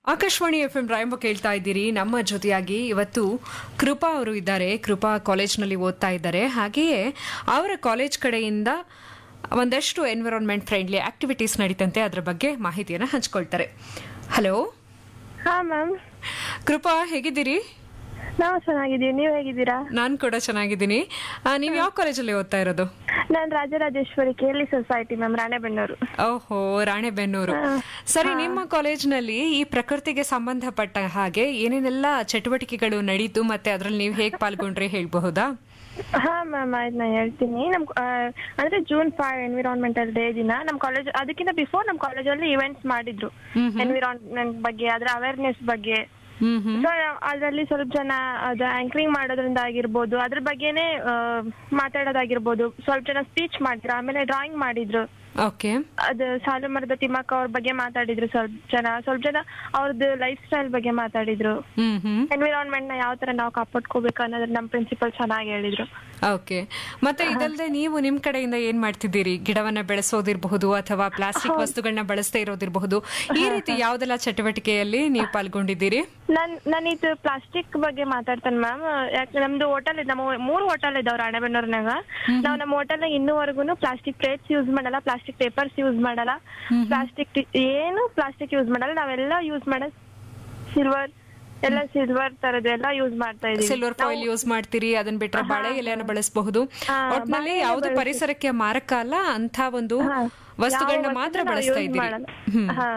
Akashvani F M ರಾಯಂಬ ಕೇಳ್ತಾ ಇದ್ದೀರಿ ನಮ್ಮ ಜೊತೆಯಾಗಿ ಇವತ್ತು ಕೃಪಾ ಅವರು ಇದ್ದಾರೆ ಕೃಪಾ ಕಾಲೇಜ್ನಲ್ಲಿ ಓದ್ತಾ ಇದ್ದಾರೆ ಹಾಗೆಯೇ ಅವರ ಕಾಲೇಜ್ ಕಡೆಯಿಂದ ಒಂದಷ್ಟು ಎನ್ವಿರಾನ್ಮೆಂಟ್ ಫ್ರೆಂಡ್ಲಿ ಆಕ್ಟಿವಿಟೀಸ್ ನಡೀತಂತೆ ಅದರ ಬಗ್ಗೆ ಮಾಹಿತಿಯನ್ನು ಹಂಚ್ಕೊಳ್ತಾರೆ ಹಲೋ ಹಾ ಮ್ಯಾಮ್ ಕೃಪಾ ಹೇಗಿದ್ದೀರಿ ನಾವು ಚೆನ್ನಾಗಿದ್ದೀವಿ ನೀವು ಹೇಗಿದ್ದೀರಾ ನಾನು ಕೂಡ ಚೆನ್ನಾಗಿದ್ದೀನಿ ಆ, ನೀವು ಯಾವ ಕಾಲೇಜಲ್ಲಿ ಓದ್ತಾ ಇರೋದು ನಾನು ರಾಜರಾಜೇಶ್ವರಿ ಕೇಳಿ ಸೊಸೈಟಿ ಮ್ಯಾಮ್ ರಾಣೆಬೆನ್ನೂರು ಓಹೋ ರಾಣೆಬೆನ್ನೂರು ಸರಿ ನಿಮ್ಮ ಕಾಲೇಜ್ನಲ್ಲಿ ಈ ಪ್ರಕೃತಿಗೆ ಸಂಬಂಧಪಟ್ಟ ಹಾಗೆ ಏನೇನೆಲ್ಲ ಚಟುವಟಿಕೆಗಳು ನಡೀತು ಮತ್ತೆ ಅದ್ರಲ್ಲಿ ನೀವು ಹೇಗೆ ಪಾಲ್ಗೊಂಡ್ರೆ ಹೇಳ್ಬಹುದಾ ಹಾ ಮ್ಯಾಮ್ ಆಯ್ತು ನಾನು ಹೇಳ್ತೀನಿ ನಮ್ ಆ, ಅಂದ್ರೆ ಜೂನ್ ಫೈವ್ ಎನ್ವಿರಾನ್ಮೆಂಟಲ್ ಡೇ ದಿನ ನಮ್ ಕಾಲೇಜ್ ಅದಕ್ಕಿಂತ ಬಿಫೋರ್ ನಮ್ ಕಾಲೇಜಲ್ಲಿ ಇವೆಂಟ್ಸ್ ಮಾಡಿದ್ರು ಎನ್ವಿರಾನ್ಮೆಂಟ್ ಬಗ್ಗೆ ಅದ್ರ ಅವೇರ್ನೆಸ್ ಬಗ್ಗೆ ಹ್ಮ್ ಹ್ಮ್ ಸೊ ಅದರಲ್ಲಿ ಸ್ವಲ್ಪ ಜನ ಅದು ಆಂಕರಿಂಗ್ ಮಾಡೋದ್ರಿಂದ ಆಗಿರ್ಬೋದು ಅದ್ರ ಬಗ್ಗೆನೇ ಆ, ಮಾತಾಡೋದಾಗಿರ್ಬೋದು ಸ್ವಲ್ಪ ಜನ ಸ್ಪೀಚ್ ಮಾಡಿದ್ರು ಆಮೇಲೆ ಡ್ರಾಯಿಂಗ್ ಮಾಡಿದ್ರು ಓಕೆ ಅದು ಸಾಲು ಮರದ ತಿಮ್ಮಕ್ಕ ಅವ್ರ ಬಗ್ಗೆ ಮಾತಾಡಿದ್ರು ಸ್ವಲ್ಪ ಜನ ಸ್ವಲ್ಪ ಜನ ಅವ್ರದ್ದು ಲೈಫ್ ಸ್ಟೈಲ್ ಬಗ್ಗೆ ಮಾತಾಡಿದ್ರು ಹ್ಮ್ ಹ್ಮ್ ಎನ್ವಿರಾನ್ಮೆಂಟ್ ನ ಯಾವ ತರ ನಾವು ಕಾಪಾಡ್ಕೋಬೇಕು ಅನ್ನೋದ್ರ ನಮ್ ಪ್ರಿನ್ಸಿಪಲ್ ಚೆನ್ನಾಗಿ ಹೇಳಿದ್ರು ಓಕೆ ಮತ್ತೆ ಇದಲ್ಲದೆ ನೀವು ನಿಮ್ ಕಡೆಯಿಂದ ಏನ್ ಮಾಡ್ತಿದ್ದೀರಿ ಗಿಡವನ್ನ ಬೆಳೆಸೋದಿರಬಹುದು ಅಥವಾ ಪ್ಲಾಸ್ಟಿಕ್ ವಸ್ತುಗಳನ್ನ ಬಳಸದೇ ಇರೋದಿರಬಹುದು ಈ ರೀತಿ ಯಾವ್ದೆಲ್ಲ ಚಟುವಟಿಕೆಯಲ್ಲಿ ನೀವು ಪಾಲ್ಗೊಂಡಿದ್ದೀರಿ ನನ್ ನಾನು ಇದು ಪ್ಲಾಸ್ಟಿಕ್ ಬಗ್ಗೆ ಮಾತಾಡ್ತೇನೆ ಮ್ಯಾಮ್ ಯಾಕೆ ನಮ್ದು ಹೋಟೆಲ್ ನಮ್ಮ ಮೂರು ಹೋಟೆಲ್ ಇದಾವ್ ರಾಣೆಬೆನ್ನೂರ್ನಾಗ ನಾವ್ ನಮ್ಮ ಹೋಟೆಲ್ ಇನ್ನೂವರೆಗೂ ಪ್ಲಾಸ್ಟಿಕ್ ಪ್ಲೇಟ್ಸ್ ಯೂಸ್ ಮಾಡಲ್ಲ ಪ್ಲಾಸ್ಟಿಕ್ ಪೇಪರ್ಸ್ ಯೂಸ್ ಮಾಡಲ್ಲ ಪ್ಲಾಸ್ಟಿಕ್ ಏನು ಪ್ಲಾಸ್ಟಿಕ್ ಯೂಸ್ ಮಾಡಲ್ಲ ನಾವೆಲ್ಲ ಯೂಸ್ ಮಾಡೋದು ಸಿಲ್ವರ್ ಎಲ್ಲ ಸಿಲ್ವರ್ ತರದ್ದು ಎಲ್ಲ ಯೂಸ್ ಮಾಡ್ತಾ ಇದೀವಿ ಸಿಲ್ವರ್ ಫಾಯಿಲ್ ಯೂಸ್ ಮಾಡ್ತೀರಿ ಅದನ್ನ ಬಿಟ್ರೆ ಬಾಳೆ ಎಲೆಯನ್ನು ಬಳಸಬಹುದು ಹಾ, ಒಟ್ನಲ್ಲಿ ಬಾಳೆ ಎಲೆ ಯಾವ್ದು ಬಳಸಿ- ಪರಿಸರಕ್ಕೆ ಮಾರಕ ಅಲ್ಲ ಅಂತ ಒಂದು ಹಾ. ವಸ್ತುಗಳನ್ನ ಯಾವ ಮಾತ್ರ ವಸ್ತುನ ನಾವು ಬಳಸ್ತಾ use ಇದ್ದೀರಿ ಮಾಡಲ್ಲ. ಹ್ಮ್ ಹಾ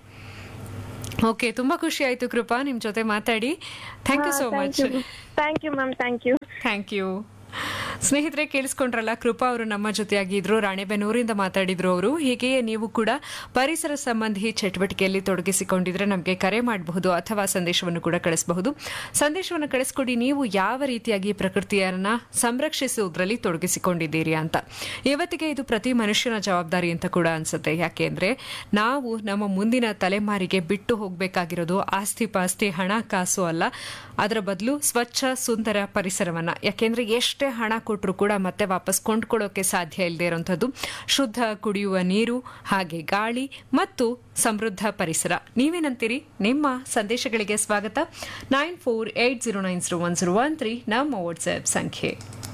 ಓಕೆ ತುಂಬಾ ಖುಷಿ ಆಯ್ತು ಕೃಪಾ ನಿಮ್ ಜೊತೆ ಮಾತಾಡಿ thank you so much thank you ma'am thank you thank you ಸ್ನೇಹಿತರೆ ಕೇಳಿಸ್ಕೊಂಡ್ರಲ್ಲ ಕೃಪಾ ಅವರು ನಮ್ಮ ಜೊತೆಯಾಗಿದ್ರು ರಾಣೆಬೆನ್ನೂರಿಂದ ಮಾತಾಡಿದ್ರು ಅವರು ಹೀಗೆಯೇ ನೀವು ಕೂಡ ಪರಿಸರ ಸಂಬಂಧಿ ಚಟುವಟಿಕೆಯಲ್ಲಿ ತೊಡಗಿಸಿಕೊಂಡಿದ್ರೆ ನಮಗೆ ಕರೆ ಮಾಡಬಹುದು ಅಥವಾ ಸಂದೇಶವನ್ನು ಕೂಡ ಕಳಿಸಬಹುದು ಸಂದೇಶವನ್ನು ಕಳಿಸ್ಕೊಡಿ ನೀವು ಯಾವ ರೀತಿಯಾಗಿ ಪ್ರಕೃತಿಯನ್ನ ಸಂರಕ್ಷಿಸುವುದರಲ್ಲಿ ತೊಡಗಿಸಿಕೊಂಡಿದ್ದೀರಿ ಅಂತ ಇವತ್ತಿಗೆ ಇದು ಪ್ರತಿ ಮನುಷ್ಯನ ಜವಾಬ್ದಾರಿ ಅಂತ ಕೂಡ ಅನ್ಸುತ್ತೆ ಯಾಕೆಂದ್ರೆ ನಾವು ನಮ್ಮ ಮುಂದಿನ ತಲೆಮಾರಿಗೆ ಬಿಟ್ಟು ಹೋಗಬೇಕಾಗಿರೋದು ಆಸ್ತಿ ಪಾಸ್ತಿ ಹಣ ಕಾಸು ಅಲ್ಲ ಅದರ ಬದಲು ಸ್ವಚ್ಛ ಸುಂದರ ಪರಿಸರವನ್ನ ಯಾಕೆಂದ್ರೆ ಎಷ್ಟೇ ಹಣ ಕೊಟ್ಟರು ಕೂಡ ಮತ್ತೆ ವಾಪಸ್ ಕೊಂಡ್ಕೊಳ್ಳೋಕೆ ಸಾಧ್ಯ ಇಲ್ಲದೆ ಇರುವಂಥದ್ದು ಶುದ್ಧ ಕುಡಿಯುವ ನೀರು ಹಾಗೆ ಗಾಳಿ ಮತ್ತು ಸಮೃದ್ಧ ಪರಿಸರ ನೀವೇನಂತೀರಿ ನಿಮ್ಮ ಸಂದೇಶಗಳಿಗೆ ಸ್ವಾಗತ nine four eight zero nine zero one zero one three ನಮ್ಮ ವಾಟ್ಸ್ಆಪ್ ಸಂಖ್ಯೆ